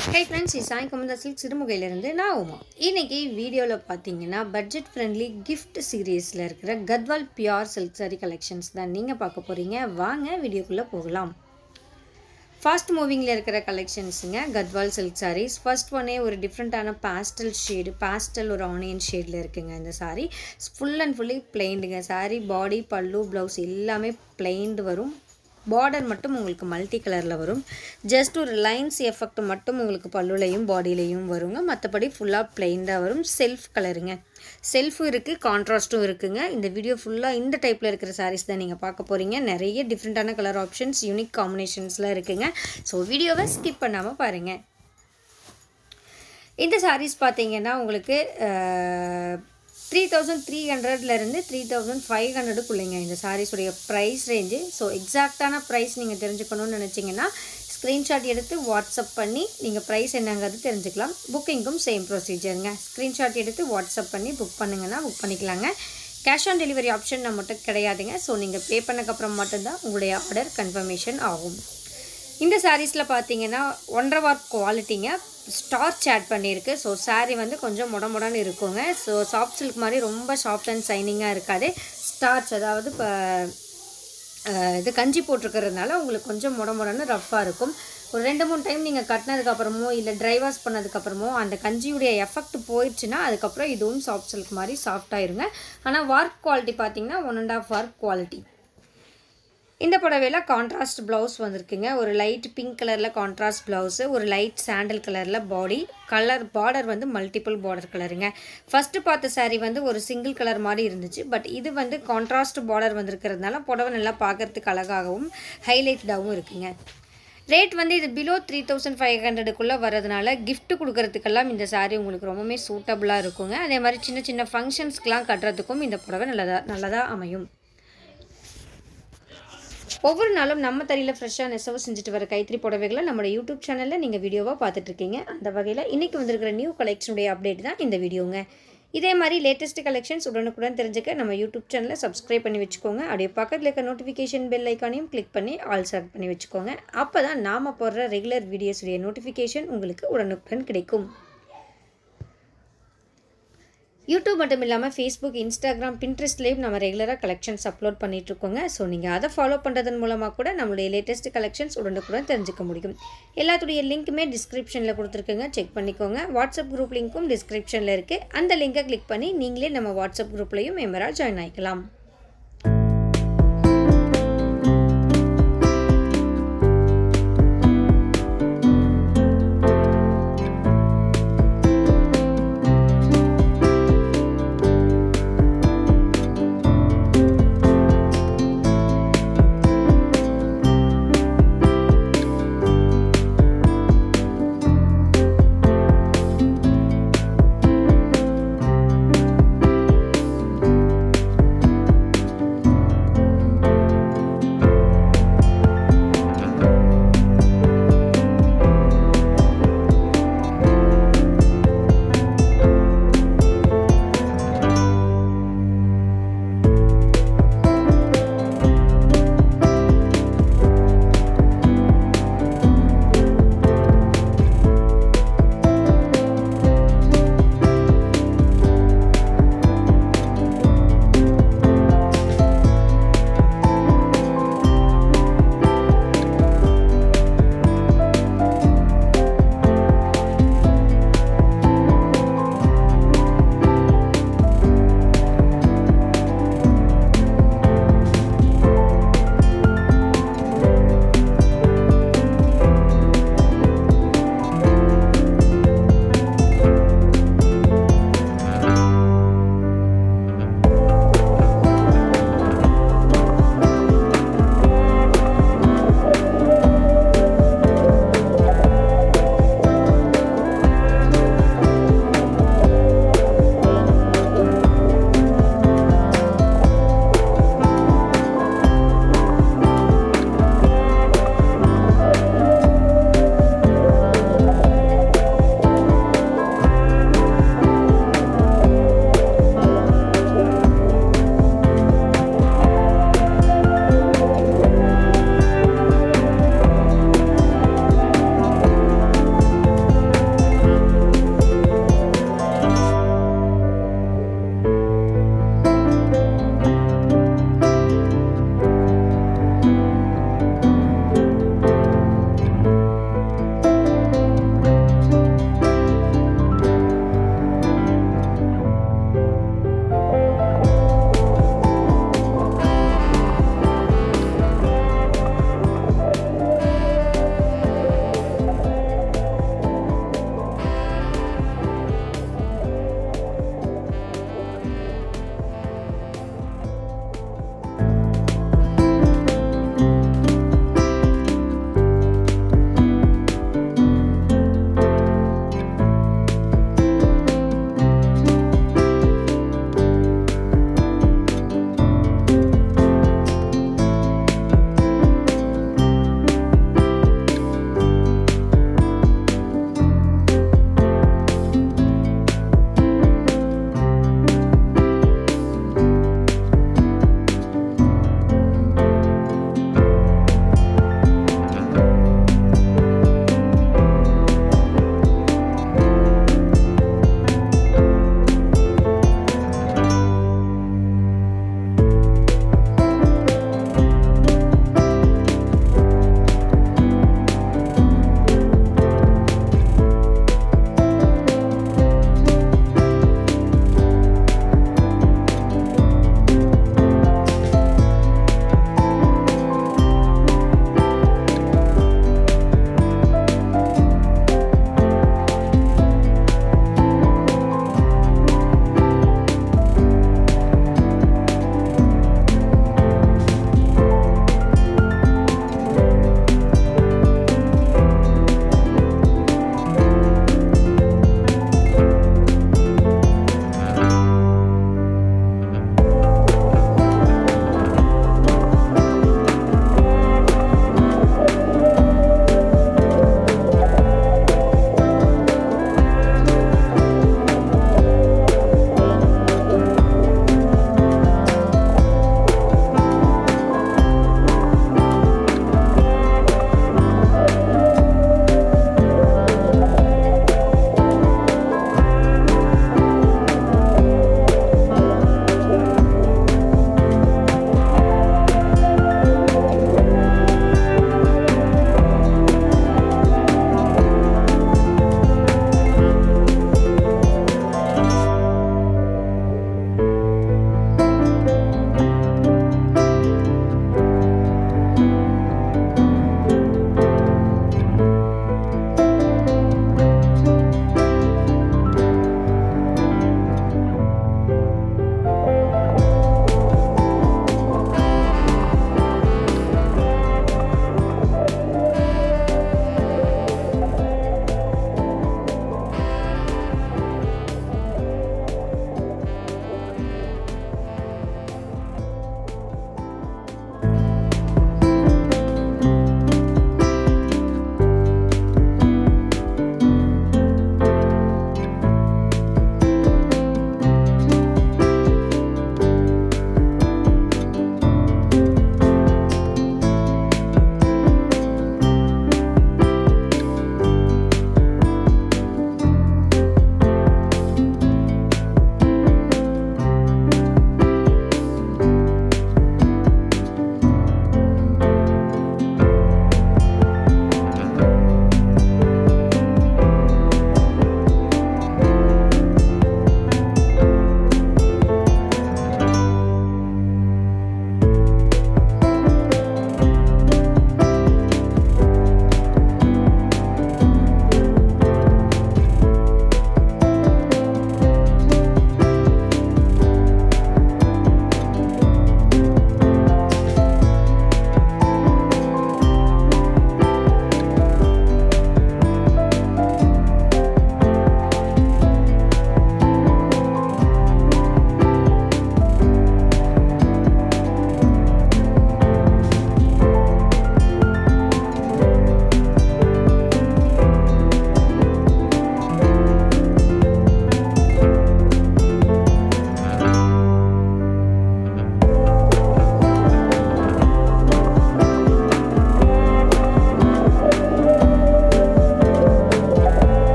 hi friends இது Sai கமந்தா silk சிறுமுகையிலேருந்து நான் உமா இன்னைக்கு வீடியோவில் பார்த்தீங்கன்னா பட்ஜெட் ஃப்ரெண்ட்லி gift சீரீஸில் இருக்கிற Gadwal pure silk saree collections தான் நீங்கள் பார்க்க போகிறீங்க வாங்க வீடியோக்குள்ளே போகலாம் ஃபாஸ்ட் மூவிங்கில் இருக்கிற கலெக்ஷன்ஸுங்க கத்வால் சில்க் sarees ஃபர்ஸ்ட் ஒன்னே ஒரு டிஃப்ரெண்ட்டான பாஸ்டல் ஷேடு பாஸ்டல் ஒரு ஆனியன் ஷேடில் இருக்குங்க இந்த saree ஃபுல் அண்ட் ஃபுல்லி பிளெயிண்டுங்க saree பாடி பல்லு ப்ளவுஸ் எல்லாமே பிளெயின்டு வரும் பார்டர் மட்டும் உங்களுக்கு மல்டி கலரில் வரும் ஜஸ்ட் ஒரு லைன்ஸ் எஃபெக்ட் மட்டும் உங்களுக்கு பல்லுலையும் பாடியிலையும் வருங்க மற்றபடி ஃபுல்லாக பிளெயின்டாக வரும் செல்ஃப் கலருங்க செல்ஃபும் இருக்குது கான்ட்ராஸ்ட்டும் இருக்குங்க இந்த வீடியோ ஃபுல்லாக இந்த டைப்பில் இருக்கிற sarees தான் நீங்கள் பார்க்க போகிறீங்க நிறைய டிஃப்ரெண்ட்டான கலர் ஆப்ஷன்ஸ் யூனிக் காம்பினேஷன்ஸ்லாம் இருக்குங்க ஸோ வீடியோவை ஸ்கிப் பண்ணாமல் பாருங்கள் இந்த sarees பார்த்தீங்கன்னா உங்களுக்கு த்ரீ தௌசண்ட் த்ரீ ஹண்ட்ரட்லேருந்து த்ரீ தௌசண்ட் ஃபைவ் ஹண்ட்ரடுக்குள்ளேங்க இந்த சாரீஸுடைய ப்ரைஸ் ரேஞ்சு ஸோ எக்ஸாக்டான ப்ரைஸ் நீங்கள் தெரிஞ்சுக்கணும்னு நினச்சிங்கன்னா ஸ்க்ரீன்ஷாட் எடுத்து வாட்ஸ்அப் பண்ணி நீங்கள் ப்ரைஸ் என்னங்கிறது தெரிஞ்சுக்கலாம் புக்கிங்க்கும் சேம் ப்ரொசீஜருங்க ஸ்க்ரீன்ஷாட் எடுத்து வாட்ஸ்அப் பண்ணி புக் பண்ணுங்கன்னா புக் பண்ணிக்கலாங்க கேஷ் ஆன் டெலிவரி ஆப்ஷன் நம்மகிட்ட கிடையாதுங்க ஸோ நீங்கள் பே பண்ணக்கப்புறம் மட்டும்தான் உங்களுடைய ஆர்டர் கன்ஃபர்மேஷன் ஆகும் இந்த சாரீஸில் பார்த்தீங்கன்னா ஒன்றரை வார் குவாலிட்டிங்க ஸ்டார்ச் ஆட் பண்ணியிருக்கு ஸோ saree வந்து கொஞ்சம் முட முடன்னு இருக்குங்க ஸோ சாஃப்ட் சில்க் மாதிரி ரொம்ப சாஃப்ட் அண்ட் சைனிங்காக இருக்காது ஸ்டார்ச் அதாவது இப்போ இது கஞ்சி போட்டிருக்கிறதுனால உங்களுக்கு கொஞ்சம் முட முடன்னு ரஃப்பாக இருக்கும் ஒரு ரெண்டு மூணு டைம் நீங்கள் கட்டினதுக்கப்புறமோ இல்லை ட்ரை வாஷ் பண்ணதுக்கப்புறமோ அந்த கஞ்சியுடைய எஃபெக்ட் போயிடுச்சுன்னா அதுக்கப்புறம் இதுவும் சாஃப்ட் சில்க் மாதிரி சாஃப்டாயிருங்க ஆனால் வார்க் குவாலிட்டி பார்த்தீங்கன்னா one and half work quality இந்த புடவையில் கான்ட்ராஸ்ட் ப்ளவுஸ் வந்திருக்குங்க ஒரு லைட் பிங்க் கலரில் கான்ட்ராஸ்ட் ப்ளவுஸு ஒரு லைட் சாண்டல் கலரில் பாடி கலர் பார்டர் வந்து மல்டிபிள் பார்டர் கலருங்க ஃபஸ்ட்டு பார்த்த saree வந்து ஒரு சிங்கிள் கலர் மாதிரி இருந்துச்சு பட் இது வந்து கான்ட்ராஸ்ட் பார்டர் வந்திருக்கிறதுனால புடவை நல்லா பார்க்கறதுக்கு அழகாகவும் ஹைலைட்டடாகவும் இருக்குங்க ரேட் வந்து இது பிலோ த்ரீ தௌசண்ட் ஃபைவ் ஹண்ட்ரடுக்குள்ளே வரதுனால gift கொடுக்கறதுக்கெல்லாம் இந்த saree உங்களுக்கு ரொம்பவுமே சூட்டபுளாக இருக்குங்க அதே மாதிரி சின்ன சின்ன ஃபங்க்ஷன்ஸ்க்கெலாம் கட்டுறதுக்கும் இந்த புடவை நல்லதாக நல்லதாக அமையும் ஒவ்வொரு நாளும் நம்ம தறியில் ஃப்ரெஷ்ஷாக நெசவு செஞ்சுட்டு வர கைத்தறி புடவைகளை நம்மளோட யூடியூப் சேனலில் நீங்கள் வீடியோவாக பார்த்துட்ருக்கீங்க அந்த வகையில் இன்றைக்கி வந்திருக்கிற நியூ கலெக்ஷனுடைய அப்டேட் தான் இந்த வீடியோங்க இதே மாதிரி லேட்டஸ்ட் கலெக்ஷன்ஸ் உடனுக்குடன் தெரிஞ்சுக்க நம்ம யூடியூப் சேனலை சப்ஸ்கிரைப் பண்ணி வச்சுக்கோங்க அப்படியே பக்கத்தில் இருக்க நோட்டிஃபிகேஷன் பெல் ஐக்கானையும் கிளிக் பண்ணி ஆல் செலக்ட் பண்ணி வச்சுக்கோங்க அப்போ தான் நாம் போடுற ரெகுலர் வீடியோஸுடைய நோட்டிஃபிகேஷன் உங்களுக்கு உடனுக்குடன் கிடைக்கும் யூடியூப் மட்டும் இல்லாமல் ஃபேஸ்புக் இன்ஸ்டாகிராம் பின்ட்ரெஸ்ட்லேயும் நம்ம ரெகுலராக கலெக்ஷன்ஸ் அப்லோட் பண்ணிகிட்ருக்கோங்க ஸோ நீங்கள் அதை ஃபாலோ பண்ணுறதன் மூலமாக கூட நம்மளுடைய லேட்டஸ்ட் கலெக்ஷன்ஸ் உடனுக்குடன் தெரிஞ்சுக்க முடியும் எல்லாத்துடைய லிங்க்குமே டிஸ்கிரிப்ஷனில் கொடுத்துருக்குங்க செக் பண்ணிக்கோங்க வாட்ஸ்அப் குரூப் லிங்க்கும் டிஸ்கிரிப்ஷனில் இருக்குது அந்த லிங்கை கிளிக் பண்ணி நீங்களே நம்ம வாட்ஸ்அப் குரூப்லேயும் மெம்பராக ஜாயின் ஆகிக்கலாம்